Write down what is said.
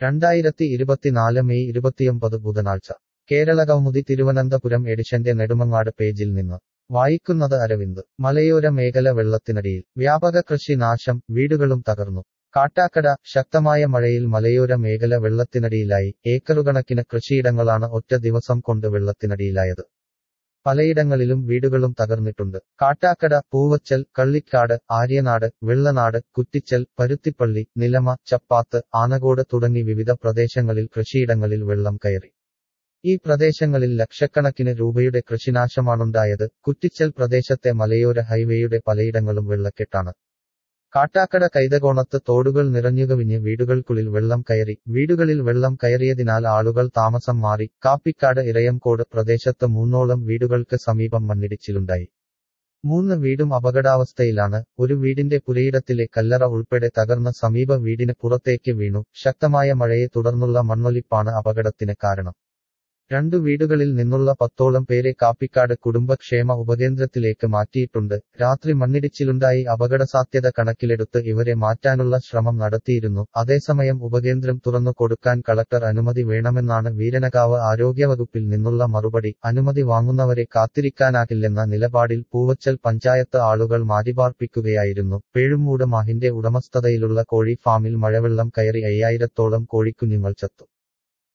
രണ്ടായിരത്തി ഇരുപത്തിനാല് മെയ് ഇരുപത്തിയൊമ്പത് ബുധനാഴ്ച കേരളകൗമുദി തിരുവനന്തപുരം എഡിഷന്റെ നെടുമങ്ങാട് പേജിൽ നിന്ന് വായിക്കുന്നത് അരവിന്ദ് മലയോര മേഖല വെള്ളത്തിനടിയിൽ വ്യാപക കൃഷി നാശം വീടുകളും തകർന്നു കാട്ടാക്കട ശക്തമായ മഴയിൽ മലയോര മേഖല വെള്ളത്തിനടിയിലായി ഏക്കറുകണക്കിന് കൃഷിയിടങ്ങളാണ് ഒറ്റ ദിവസം കൊണ്ട് വെള്ളത്തിനടിയിലായത് പലയിടങ്ങളിലും വീടുകളും തകർന്നിട്ടുണ്ട് കാട്ടാക്കട പൂവച്ചൽ കള്ളിക്കാട് ആര്യനാട് വെള്ളനാട് കുറ്റിച്ചൽ പരുത്തിപ്പള്ളി നിലമ ചപ്പാത്ത് ആനകോട് തുടങ്ങി വിവിധ പ്രദേശങ്ങളിൽ കൃഷിയിടങ്ങളിൽ വെള്ളം കയറി ഈ പ്രദേശങ്ങളിൽ ലക്ഷക്കണക്കിന് രൂപയുടെ കൃഷിനാശമാണുണ്ടായത് കുറ്റിച്ചൽ പ്രദേശത്തെ മലയോര ഹൈവേയുടെ പലയിടങ്ങളും വെള്ളക്കെട്ടാണ് കാട്ടാക്കട കൈതകോണത്ത് തോടുകൾ നിറഞ്ഞുകവിഞ്ഞ് വീടുകൾക്കുള്ളിൽ വെള്ളം കയറി വീടുകളിൽ വെള്ളം കയറിയതിനാൽ ആളുകൾ താമസം മാറി കാപ്പിക്കാട് ഇറയംകോട് പ്രദേശത്ത് മൂന്നോളം വീടുകൾക്ക് സമീപം മണ്ണിടിച്ചിലുണ്ടായി മൂന്ന് വീടും അപകടാവസ്ഥയിലാണ് ഒരു വീടിന്റെ പുരയിടത്തിലെ കല്ലറ ഉൾപ്പെടെ തകർന്ന സമീപ വീടിന് പുറത്തേക്ക് വീണു ശക്തമായ മഴയെ തുടർന്നുള്ള മണ്ണൊലിപ്പാണ് അപകടത്തിന് കാരണം രണ്ടു വീടുകളിൽ നിന്നുള്ള പത്തോളം പേരെ കാപ്പിക്കാട് കുടുംബക്ഷേമ ഉപകേന്ദ്രത്തിലേക്ക് മാറ്റിയിട്ടുണ്ട് രാത്രി മണ്ണിടിച്ചിലുണ്ടായി അപകടസാധ്യത കണക്കിലെടുത്ത് ഇവരെ മാറ്റാനുള്ള ശ്രമം നടത്തിയിരുന്നു അതേസമയം ഉപകേന്ദ്രം തുറന്നു കൊടുക്കാൻ കളക്ടർ അനുമതി വേണമെന്നാണ് വീരനകാവ് ആരോഗ്യവകുപ്പിൽ നിന്നുള്ള മറുപടി അനുമതി വാങ്ങുന്നവരെ കാത്തിരിക്കാനാകില്ലെന്ന നിലപാടിൽ പൂവച്ചൽ പഞ്ചായത്ത് ആളുകൾ മാറ്റിപാർപ്പിക്കുകയായിരുന്നു പേഴുമൂട് മാഹിന്റെ ഉടമസ്ഥതയിലുള്ള കോഴി ഫാമിൽ മഴവെള്ളം കയറി അയ്യായിരത്തോളം കോഴിക്കുഞ്ഞുങ്ങൾ ചത്തു